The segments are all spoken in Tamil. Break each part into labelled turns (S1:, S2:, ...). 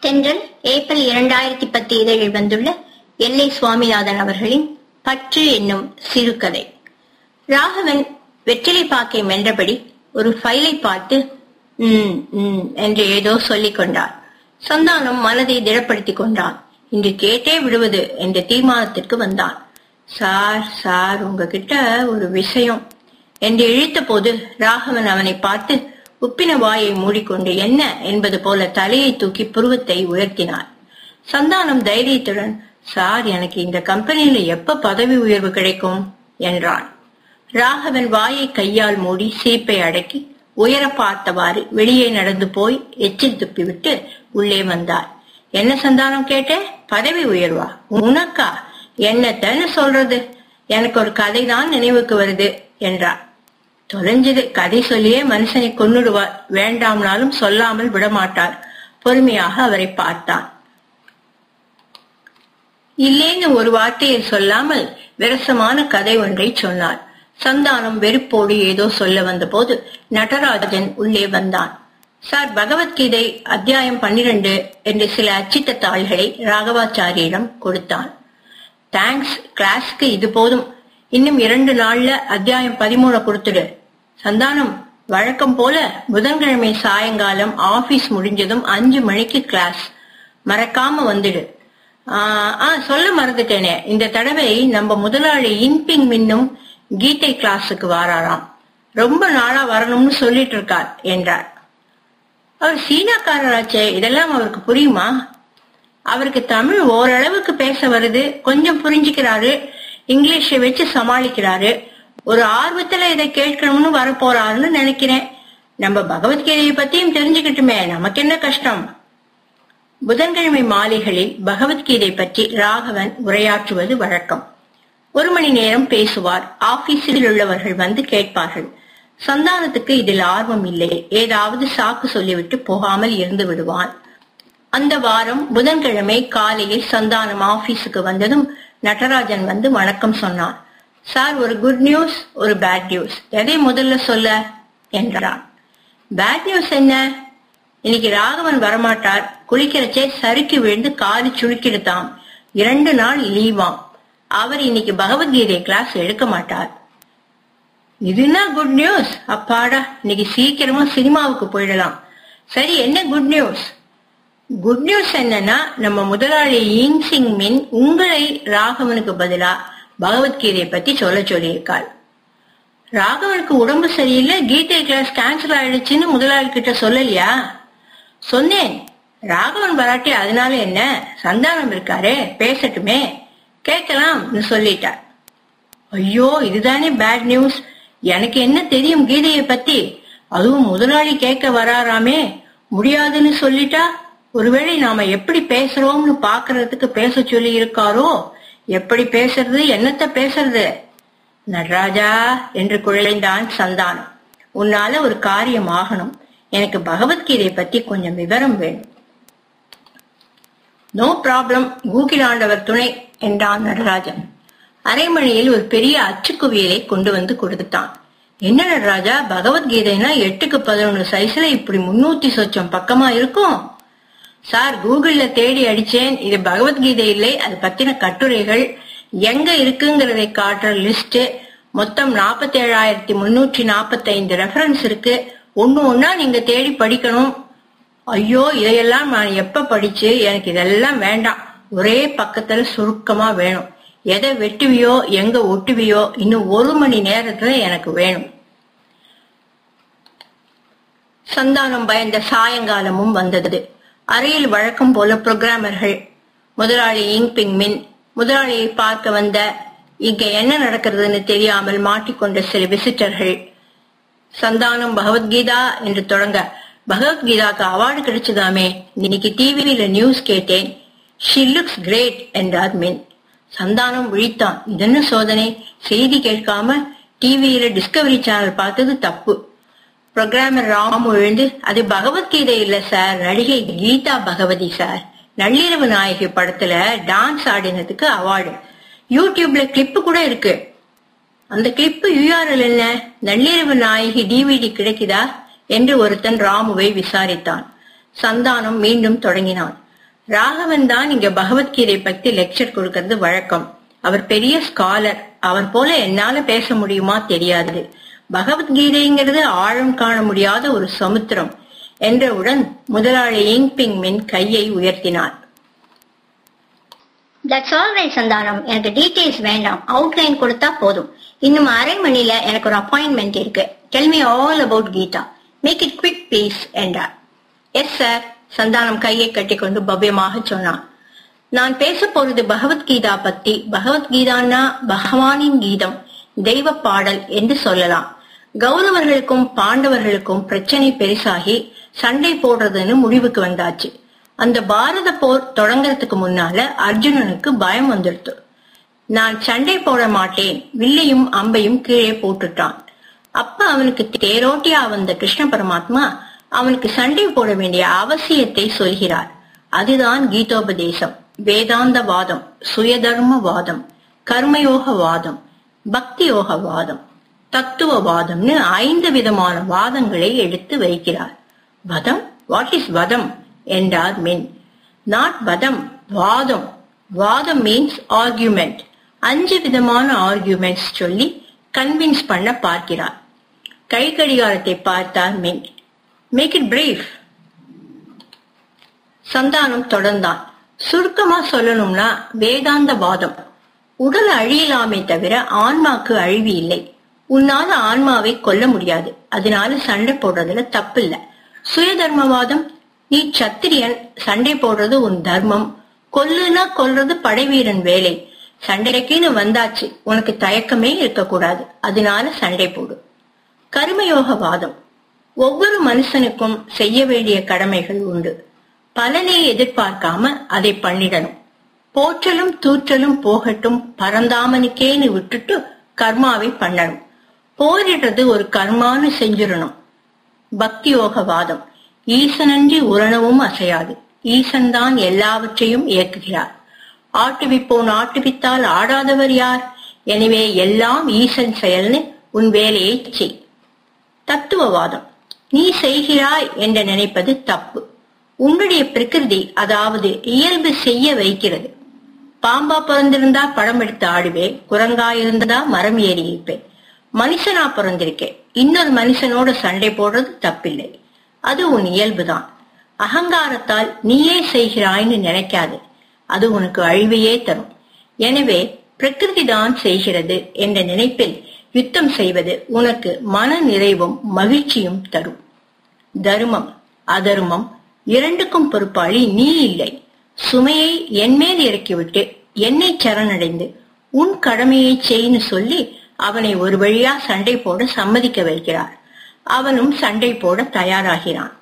S1: தென்றல் ஏப்ரல் இரண்டாயிரத்தி பத்து இதழில் வந்துள்ள எல்லை சுவாமிநாதன் அவர்களின் பற்று என்னும் சிறுகதை ராகவன் வெற்றிலை பாக்கை மென்றபடி ஒரு ஃபைலை பார்த்து ம் ம் என்று ஏதோ சொல்லிக் கொண்டார் சந்தானம் மனதை திடப்படுத்திக் கொண்டான் இன்று கேட்டே விடுவது என்ற தீர்மானத்திற்கு வந்தான் சார் சார் உங்ககிட்ட ஒரு விஷயம் என்று இழுத்த போது ராகவன் அவனை பார்த்து உப்பின வாயை மூடிக்கொண்டு என்ன என்பது போல தலையை தூக்கி புருவத்தை உயர்த்தினார் சந்தானம் தைரியத்துடன் சார் எனக்கு இந்த கம்பெனியில எப்ப பதவி உயர்வு கிடைக்கும் என்றான் ராகவன் வாயை கையால் மூடி சீப்பை அடக்கி உயர பார்த்தவாறு வெளியே நடந்து போய் எச்சில் துப்பிவிட்டு உள்ளே வந்தார் என்ன சந்தானம் கேட்ட பதவி உயர்வா உனக்கா என்னத்தன்னு சொல்றது எனக்கு ஒரு கதை தான் நினைவுக்கு வருது என்றார் தொலைஞ்சது கதை சொல்லியே மனுஷனை கொன்னுடுவார் வேண்டாம்னாலும் சொல்லாமல் விடமாட்டார் பொறுமையாக அவரை பார்த்தான் இல்லேன்னு ஒரு வார்த்தையை சொல்லாமல் விரசமான கதை ஒன்றை சொன்னார் சந்தானம் வெறுப்போடு ஏதோ சொல்ல வந்தபோது நடராஜன் உள்ளே வந்தான் சார் பகவத்கீதை அத்தியாயம் பன்னிரண்டு என்று சில அச்சிட்ட தாள்களை ராகவாச்சாரியிடம் கொடுத்தான் தேங்க்ஸ் கிளாஸ்க்கு இது போதும் இன்னும் இரண்டு நாள்ல அத்தியாயம் பதிமூணு கொடுத்துடு சந்தானம் வழக்கம் போல புதன்கிழமை சாயங்காலம் ஆபீஸ் முடிஞ்சதும் அஞ்சு மணிக்கு கிளாஸ் மறக்காம வந்துடு ஆஹ் ஆ, சொல்ல மறந்துட்டேனே இந்த தடவை நம்ம முதலாளி இன்பிங் மின்னும் கீதை கிளாஸுக்கு வாராராம் ரொம்ப நாளா வரணும்னு சொல்லிட்டு இருக்கார் என்றார் அவர் சீனாக்காரராச்சே இதெல்லாம் அவருக்கு புரியுமா அவருக்கு தமிழ் ஓரளவுக்கு பேச வருது கொஞ்சம் புரிஞ்சுக்கிறாரு இங்கிலீஷை வச்சு சமாளிக்கிறாரு ஒரு ஆர்வத்துல இதை கேட்கணும்னு வரப்போறாருன்னு நினைக்கிறேன் நம்ம பகவத்கீதையை பத்தியும் தெரிஞ்சுக்கிட்டுமே நமக்கு என்ன கஷ்டம் புதன்கிழமை மாலைகளில் பகவத்கீதை பற்றி ராகவன் உரையாற்றுவது வழக்கம் ஒரு மணி நேரம் பேசுவார் ஆபீஸில் உள்ளவர்கள் வந்து கேட்பார்கள் சந்தானத்துக்கு இதில் ஆர்வம் இல்லை ஏதாவது சாக்கு சொல்லிவிட்டு போகாமல் இருந்து விடுவான் அந்த வாரம் புதன்கிழமை காலையில் சந்தானம் ஆபீஸுக்கு வந்ததும் நடராஜன் வந்து வணக்கம் சொன்னான் சார் ஒரு குட் நியூஸ் ஒரு பேட் நியூஸ் எதை முதல்ல சொல்ல என்றான் பேட் நியூஸ் என்ன இன்னைக்கு ராகவன் வரமாட்டார் குளிக்கிறச்சே சறுக்கி விழுந்து காலி சுளுக்கிடுதாம் இரண்டு நாள் லீவாம் அவர் இன்னைக்கு பகவத்கீதை கிளாஸ் எடுக்க மாட்டார் இதுனா குட் நியூஸ் அப்பாடா இன்னைக்கு சீக்கிரமா சினிமாவுக்கு போயிடலாம் சரி என்ன குட் நியூஸ் குட் நியூஸ் என்னன்னா நம்ம முதலாளி யிங் சிங் மின் உங்களை ராகவனுக்கு பதிலா பகவத்கீதையை பத்தி சொல்ல சொல்லியிருக்காள் ராகவனுக்கு உடம்பு சரியில்லை கீதை கிளாஸ் கேன்சல் ஆயிடுச்சுன்னு முதலாளி கிட்ட சொல்லலையா சொன்னேன் ராகவன் வராட்டி அதனால என்ன சந்தானம் இருக்காரே பேசட்டுமே கேட்கலாம்னு சொல்லிட்டார் ஐயோ இதுதானே பேட் நியூஸ் எனக்கு என்ன தெரியும் கீதையை பத்தி அதுவும் முதலாளி கேட்க வராராமே முடியாதுன்னு சொல்லிட்டா ஒருவேளை நாம எப்படி பேசுறோம்னு பாக்குறதுக்கு பேச சொல்லி இருக்காரோ எப்படி பேசுறது என்னத்த பேசுறது நடராஜா என்று குழைந்தான் சந்தானம் உன்னால ஒரு காரியம் ஆகணும் எனக்கு பகவத்கீதை பத்தி கொஞ்சம் விவரம் வேணும் நோ ப்ராப்ளம் கூகிலாண்டவர் துணை என்றான் நடராஜன் அரைமணியில் ஒரு பெரிய அச்சுக்குவியலை கொண்டு வந்து கொடுத்துட்டான் என்ன நடராஜா பகவத்கீதைனா எட்டுக்கு பதினொன்று சைஸ்ல இப்படி முன்னூத்தி சொச்சம் பக்கமா இருக்கும் சார் கூகுள்ல தேடி அடிச்சேன் இது பகவத்கீதை இல்லை அது பத்தின கட்டுரைகள் எங்க இருக்குங்கிறதை காட்டுற லிஸ்ட் மொத்தம் நாற்பத்தி ஏழாயிரத்தி முன்னூற்றி நாற்பத்தி ஐந்து ரெஃபரன்ஸ் இருக்கு ஒண்ணு ஒன்னா நீங்க தேடி படிக்கணும் ஐயோ இதையெல்லாம் நான் எப்ப படிச்சு எனக்கு இதெல்லாம் வேண்டாம் ஒரே பக்கத்துல சுருக்கமா வேணும் எதை வெட்டுவியோ எங்க ஒட்டுவியோ இன்னும் ஒரு மணி நேரத்துல எனக்கு வேணும் சந்தானம் பயந்த சாயங்காலமும் வந்தது அறையில் வழக்கம் போல புரோகிராமர்கள் முதலாளி இங்பிங் மின் முதலாளியை பார்க்க வந்த இங்க என்ன நடக்கிறதுன்னு தெரியாமல் மாட்டிக்கொண்ட சில விசிட்டர்கள் சந்தானம் பகவத்கீதா என்று தொடங்க பகவத்கீதாக்கு அவார்டு கிடைச்சதாமே இன்னைக்கு டிவியில நியூஸ் கேட்டேன் ஷி லுக்ஸ் கிரேட் என்றார் மின் சந்தானம் விழித்தான் இதென்ன சோதனை செய்தி கேட்காம டிவியில டிஸ்கவரி சேனல் பார்த்தது தப்பு புரோகிராமர் ராமு எழுந்து அது பகவத்கீதை இல்ல சார் நடிகை கீதா பகவதி சார் நள்ளிரவு நாயகி படத்துல டான்ஸ் ஆடினதுக்கு அவார்டு யூடியூப்ல கிளிப்பு கூட இருக்கு அந்த கிளிப்பு யூஆர்எல் என்ன நள்ளிரவு நாயகி டிவிடி கிடைக்குதா என்று ஒருத்தன் ராமுவை விசாரித்தான் சந்தானம் மீண்டும் தொடங்கினான் ராகவன் தான் இங்க பகவத்கீதை பத்தி லெக்சர் கொடுக்கறது வழக்கம் அவர் பெரிய ஸ்காலர் அவர் போல என்னால பேச முடியுமா தெரியாது பகவத்கீதைங்கிறது ஆழம் காண முடியாத ஒரு சமுத்திரம் என்றவுடன் முதலாளி இங்பிங் மின் கையை உயர்த்தினார்
S2: தட்ஸ் ஆல் ரைட் சந்தானம் எனக்கு டீடைல்ஸ் வேண்டாம் அவுட்லைன் கொடுத்தா போதும் இன்னும் அரை மணில எனக்கு ஒரு அப்பாயின்மெண்ட் இருக்கு tell me all about Gita make it quick please என்றார்
S1: எஸ் சார் சந்தானம் கையை கட்டிக்கொண்டு பவ்யமாக சொன்னான் நான் பேச போறது பகவத்கீதா பத்தி பகவத்கீதான்னா பகவானின் கீதம் தெய்வ பாடல் என்று சொல்லலாம் கௌரவர்களுக்கும் பாண்டவர்களுக்கும் பிரச்சனை பெருசாகி சண்டை போடுறதுன்னு முடிவுக்கு வந்தாச்சு அந்த பாரத போர் தொடங்கறதுக்கு முன்னால அர்ஜுனனுக்கு பயம் வந்துடுத்து நான் சண்டை போட மாட்டேன் வில்லையும் அம்பையும் கீழே போட்டுட்டான் அப்ப அவனுக்கு தேரோட்டியா வந்த கிருஷ்ண பரமாத்மா அவனுக்கு சண்டை போட வேண்டிய அவசியத்தை சொல்கிறார் அதுதான் கீதோபதேசம் வேதாந்த வாதம் சுயதர்ம வாதம் கர்மயோக வாதம் பக்தி யோக வாதம் தத்துவ வாதம்னு ஐந்து விதமான வாதங்களை எடுத்து வைக்கிறார் வதம் வாட் இஸ் வதம் என்றார் மின் நாட் வதம் வாதம் வாதம் மீன்ஸ் ஆர்கியூமெண்ட் அஞ்சு விதமான ஆர்கியூமெண்ட்ஸ் சொல்லி கன்வின்ஸ் பண்ண பார்க்கிறார் கை கடிகாரத்தை பார்த்தார் மின் மேக் இட் பிரீஃப் சந்தானம் தொடர்ந்தான் சுருக்கமா சொல்லணும்னா வேதாந்த வாதம் உடல் அழியலாமே தவிர ஆன்மாக்கு அழிவு இல்லை உன்னால ஆன்மாவை கொல்ல முடியாது அதனால சண்டை போடுறதுல தப்பில்ல சுயதர்மவாதம் நீ சத்திரியன் சண்டை போடுறது உன் தர்மம் கொல்லுனா கொல்றது படைவீரன் வேலை சண்டைக்குன்னு வந்தாச்சு உனக்கு தயக்கமே இருக்கக்கூடாது அதனால சண்டை போடு கர்மயோக வாதம் ஒவ்வொரு மனுஷனுக்கும் செய்ய வேண்டிய கடமைகள் உண்டு பலனை எதிர்பார்க்காம அதை பண்ணிடணும் போற்றலும் தூற்றலும் போகட்டும் பரந்தாமனுக்கேன்னு விட்டுட்டு கர்மாவை பண்ணணும் போரிடுறது ஒரு கர்மான்னு செஞ்சிடணும் பக்தி யோக வாதம் ஈசனன்றி உரணவும் அசையாது ஈசன் தான் எல்லாவற்றையும் இயக்குகிறார் ஆட்டுவிப்போன் ஆட்டுவித்தால் ஆடாதவர் யார் எனவே எல்லாம் ஈசன் செயல்னு உன் வேலையை செய் தத்துவவாதம் நீ செய்கிறாய் என்று நினைப்பது தப்பு உன்னுடைய பிரகிருதி அதாவது இயல்பு செய்ய வைக்கிறது பாம்பா பிறந்திருந்தா படம் எடுத்து ஆடுவேன் குரங்கா இருந்தா மரம் ஏறி இருப்பேன் மனுஷனா பிறந்திருக்கேன் இன்னொரு மனுஷனோட சண்டை போடுறது தப்பில்லை அது உன் இயல்புதான் அகங்காரத்தால் நீயே செய்கிறாய்னு நினைக்காது அது உனக்கு அழிவையே தரும் எனவே பிரகிருதி தான் செய்கிறது என்ற நினைப்பில் யுத்தம் செய்வது உனக்கு மன நிறைவும் மகிழ்ச்சியும் தரும் தர்மம் அதர்மம் இரண்டுக்கும் பொறுப்பாளி நீ இல்லை சுமையை என்மேல் இறக்கிவிட்டு என்னை சரணடைந்து உன் கடமையை செய்ன்னு சொல்லி அவனை ஒரு வழியா சண்டை போட சம்மதிக்க வைக்கிறார் அவனும் சண்டை போட தயாராகிறான்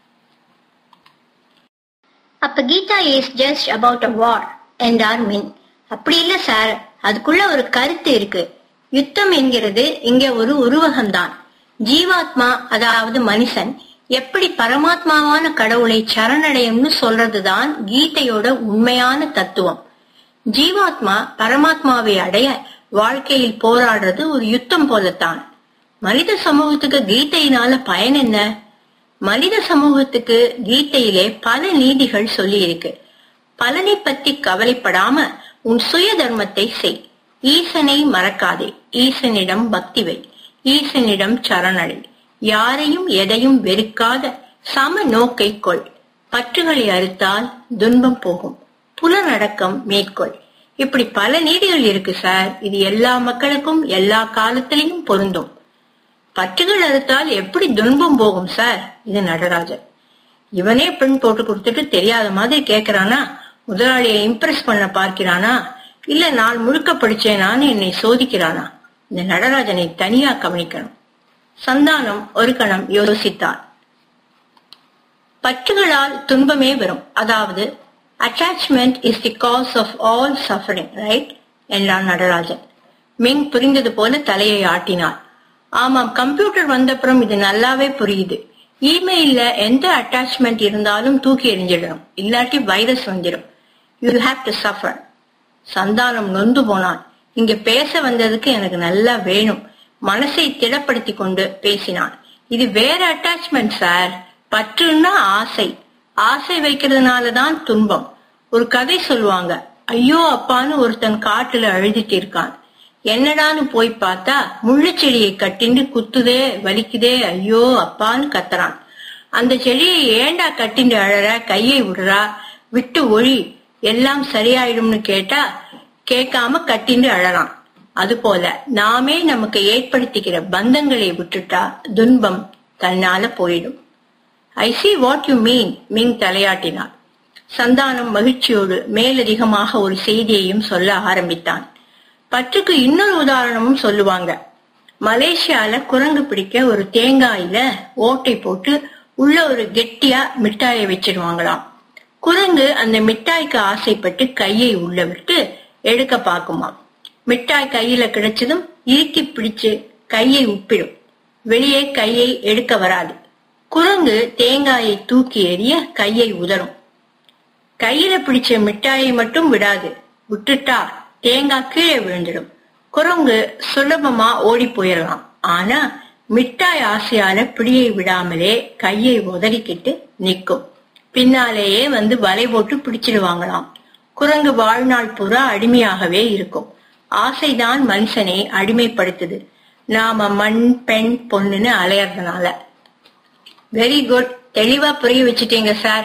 S2: அப்ப Gita is just about a war என்றார் மின் அப்படி இல்ல சார் அதுக்குள்ள ஒரு கருத்து இருக்கு யுத்தம் என்கிறது இங்க ஒரு உருவகம்தான் ஜீவாத்மா அதாவது மனுஷன் எப்படி பரமாத்மாவான கடவுளை சரணடையும்னு சொல்றதுதான் கீதையோட உண்மையான தத்துவம் ஜீவாத்மா பரமாத்மாவை அடைய வாழ்க்கையில் போராடுறது ஒரு யுத்தம் போலத்தான் மனித சமூகத்துக்கு கீதையினால பயன் என்ன மனித சமூகத்துக்கு கீதையிலே பல நீதிகள் சொல்லி இருக்கு பலனை பத்தி கவலைப்படாம உன் சுய தர்மத்தை செய் ஈசனை மறக்காதே ஈசனிடம் பக்தி வை ஈசனிடம் சரணடை யாரையும் எதையும் வெறுக்காத சம நோக்கை கொள் பற்றுகளை அறுத்தால் துன்பம் போகும் புலனடக்கம் மேற்கொள் இப்படி பல நீதிகள் இருக்கு சார் இது எல்லா மக்களுக்கும் எல்லா காலத்திலையும் பொருந்தும் பற்றுகள் அறுத்தால் எப்படி துன்பம் போகும் சார் இது நடராஜர் இவனே பெண் போட்டு கொடுத்துட்டு தெரியாத மாதிரி கேக்குறானா முதலாளியை இம்ப்ரெஸ் பண்ண பார்க்கிறானா இல்ல நான் முழுக்க படிச்சேனான்னு என்னை சோதிக்கிறானா இந்த நடராஜனை தனியா கவனிக்கணும் சந்தானம் ஒரு கணம் யோசித்தார் பற்றுகளால் துன்பமே வரும் அதாவது attachment is the cause of all suffering right என்றான் நடராஜன் மிங் புரிந்தது போல தலையை ஆட்டினார் ஆமாம் கம்ப்யூட்டர் வந்தப்புறம் இது நல்லாவே புரியுது இமெயில்ல எந்த அட்டாச்மெண்ட் இருந்தாலும் தூக்கி எறிஞ்சிடணும் இல்லாட்டி வைரஸ் வந்துடும் you have to suffer Santhanam நொந்து போனான் இங்க பேச வந்ததுக்கு எனக்கு நல்லா வேணும் மனசை திடப்படுத்தி கொண்டு பேசினான் இது வேற அட்டாச்மெண்ட் சார் பற்றுன்னா ஆசை
S1: ஆசை வைக்கிறதுனாலதான் துன்பம் ஒரு கதை சொல்லுவாங்க ஐயோ அப்பான்னு ஒருத்தன் காட்டுல அழுதுட்டு இருக்கான் என்னடான்னு போய் பார்த்தா முள்ளுச்செடியை கட்டிண்டு குத்துதே வலிக்குதே ஐயோ அப்பான்னு கத்துறான் அந்த செடியை ஏண்டா கட்டிண்டு அழற கையை விடுறா விட்டு ஒழி எல்லாம் சரியாயிடும்னு கேட்டா கேட்காம கட்டிண்டு அழறான் அதுபோல நாமே நமக்கு ஏற்படுத்திக்கிற பந்தங்களை விட்டுட்டா துன்பம் தன்னால போயிடும் I see what you mean Ming தலையாட்டினார் சந்தானம் மகிழ்ச்சியோடு மேலதிகமாக ஒரு செய்தியையும் சொல்ல ஆரம்பித்தான் பற்றுக்கு இன்னொரு உதாரணமும் சொல்லுவாங்க மலேசியால குரங்கு பிடிக்க ஒரு தேங்காயில ஓட்டை போட்டு உள்ள ஒரு கெட்டியா மிட்டாயை வச்சிருவாங்களாம் குரங்கு அந்த மிட்டாய்க்கு ஆசைப்பட்டு கையை உள்ள விட்டு எடுக்க பாக்குமாம் மிட்டாய் கையில கிடைச்சதும் இறுக்கி பிடிச்சு கையை உப்பிடும் வெளியே கையை எடுக்க வராது குரங்கு தேங்காயை தூக்கி எறிய கையை உதறும் கையில பிடிச்ச மிட்டாயை மட்டும் விடாது விட்டுட்டா தேங்காய் கீழே விழுந்துடும் குரங்கு சுலபமா ஓடி போயிடலாம் ஆனா மிட்டாய் ஆசையால பிடியை விடாமலே கையை உதறிக்கிட்டு நிக்கும் பின்னாலேயே வந்து வலை போட்டு பிடிச்சிடுவாங்களாம் குரங்கு வாழ்நாள் பூரா அடிமையாகவே இருக்கும் ஆசைதான் மனுஷனை அடிமைப்படுத்துது நாம மண் பெண் பொண்ணுன்னு அலையறதுனால வெரி குட் தெளிவா புரிய வச்சுட்டீங்க சார்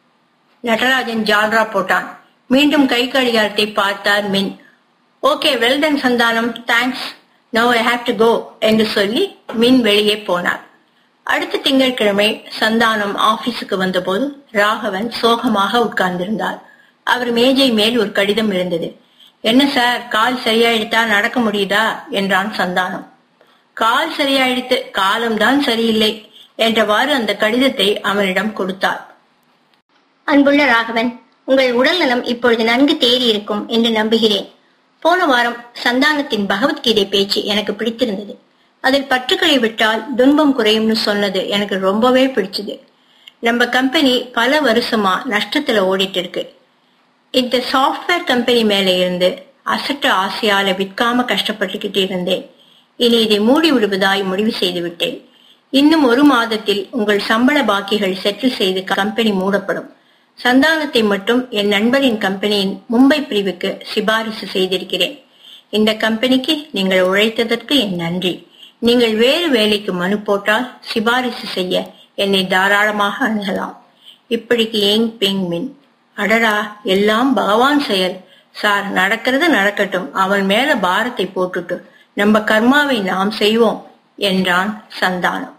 S1: நடராஜன் ஜால்ரா போட்டான் மீண்டும் கை கடிகாரத்தை பார்த்தார் Min okay well done Santhanam thanks now I have to go என்று சொல்லி மின் வெளியே போனார் அடுத்த திங்கட்கிழமை சந்தானம் ஆபீஸுக்கு வந்தபோது ராகவன் சோகமாக உட்கார்ந்திருந்தார் அவர் மேஜை மேல் ஒரு கடிதம் இருந்தது என்ன சார் கால் சரியாயிடுத்தா நடக்க முடியுதா என்றான் சந்தானம் கால் சரியாயிடுத்து காலம்தான் சரியில்லை என்றவாறு அந்த கடிதத்தை அவனிடம் கொடுத்தார்
S2: அன்புள்ள ராகவன் உங்கள் உடல்நலம் இப்பொழுது நன்கு தேறி இருக்கும் என்று நம்புகிறேன் போன வாரம் சந்தானத்தின் பகவத்கீதை பேச்சு எனக்கு பிடித்திருந்தது அதில் பற்றுக்களை விட்டால் துன்பம் குறையும்னு சொன்னது எனக்கு ரொம்பவே பிடிச்சது நம்ம கம்பெனி பல வருஷமா நஷ்டத்துல ஓடிட்டு இருக்கு இந்த சாஃப்ட்வேர் கம்பெனி மேல இருந்து அசட்டு ஆசையால விற்காம கஷ்டப்பட்டுக்கிட்டு இருந்தேன் இனி இதை மூடி விடுவதாய் முடிவு செய்து விட்டேன் இன்னும் ஒரு மாதத்தில் உங்கள் சம்பள பாக்கிகள் செட்டில் செய்து கம்பெனி மூடப்படும் சந்தானத்தை மட்டும் என் நண்பரின் கம்பெனியின் மும்பை பிரிவுக்கு சிபாரிசு செய்திருக்கிறேன் இந்த கம்பெனிக்கு நீங்கள் உழைத்ததற்கு என் நன்றி நீங்கள் வேறு வேலைக்கு மனு போட்டால் சிபாரிசு செய்ய என்னை தாராளமாக அணுகலாம் இப்படிக்கு ஏங் பெங் மின் அடடா எல்லாம் பகவான் செயல் சார் நடக்கிறது நடக்கட்டும் அவன் மேல பாரத்தை போட்டுட்டு நம்ம கர்மாவை நாம் செய்வோம் என்றான் சந்தானம்